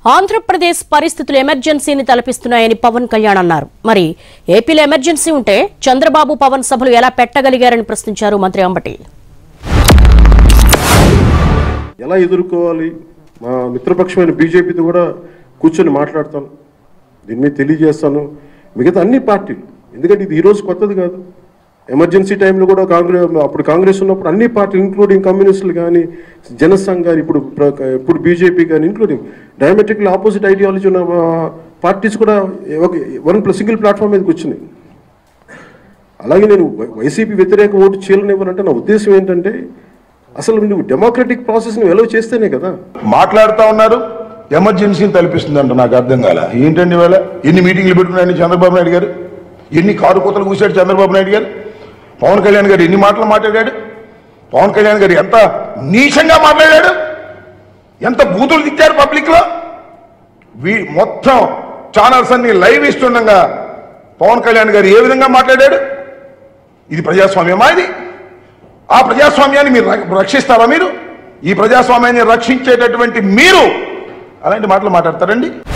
ఆంధ్రప్రదేశ్ పరిస్థితులు ఎమర్జెన్సీని తలపిస్తున్నాయని పవన్ కళ్యాణ్ అన్నారు మరి ఏపీలో ఎమర్జెన్సీ ఉంటే చంద్రబాబు పవన్ సభలు ఎలా పెట్టగలిగారని ప్రశ్నించారు మంత్రి అంబటి ఎలా ఎదుర్కోవాలి మా మిత్రపక్షమైన బీజేపీతో కూడా కూర్చొని మాట్లాడతాను దీని మీద తెలియజేస్తాను మిగతా అన్ని పార్టీలు ఎందుకంటే ఇది ఈరోజు కొత్తది కాదు ఎమర్జెన్సీ టైంలో కూడా కాంగ్రెస్ అప్పుడు కాంగ్రెస్ ఉన్నప్పుడు అన్ని పార్టీలు ఇంక్లూడింగ్ కమ్యూనిస్టులు కానీ జనసంఘ్ కానీ ఇప్పుడు ప్ర- ఇప్పుడు బీజేపీ కానీ ఇంక్లూడింగ్ డయామెట్రిక్లీ ఆపోజిట్ ఐడియాలజీ ఉన్న పార్టీస్ కూడా ఒక వన్ సింగిల్ ప్లాట్ఫామ్ మీదకి వచ్చినాయి అలాగే నేను వై- వైసీపీ వ్యతిరేక ఓటు చీలనివ్వనంటే నా ఉద్దేశం ఏంటంటే అసలు నువ్వు డెమోక్రటిక్ ప్రాసెస్ని ఎలవ్ చేస్తేనే కదా మాట్లాడుతా ఉన్నారు ఎమర్జెన్సీని తలపిస్తుందంట నాకు అర్థం కాల ఏంటండి ఇవాళ ఎన్ని మీటింగ్లు పెట్టుకున్నాయండి చంద్రబాబు నాయుడు గారు ఎన్ని కారు కూతలు కూసాడు చంద్రబాబు నాయుడు గారు పవన్ కళ్యాణ్ గారు ఎన్ని మాటలు మాట్లాడాడు పవన్ కళ్యాణ్ గారు ఎంత నీచంగా మాట్లాడాడు ఎంత బూతులు తిట్టారు పబ్లిక్ లో వీ మొత్తం ఛానల్స్ అన్ని లైవ్ ఇస్తుండగా పవన్ కళ్యాణ్ గారు ఏ విధంగా మాట్లాడాడు ఇది ప్రజాస్వామ్యమా ఇది ఆ ప్రజాస్వామ్యాన్ని మీరు ర- రక్షిస్తారా మీరు ఈ ప్రజాస్వామ్యాన్ని రక్షించేటటువంటి మీరు అలాంటి మాటలు మాట్లాడతారండి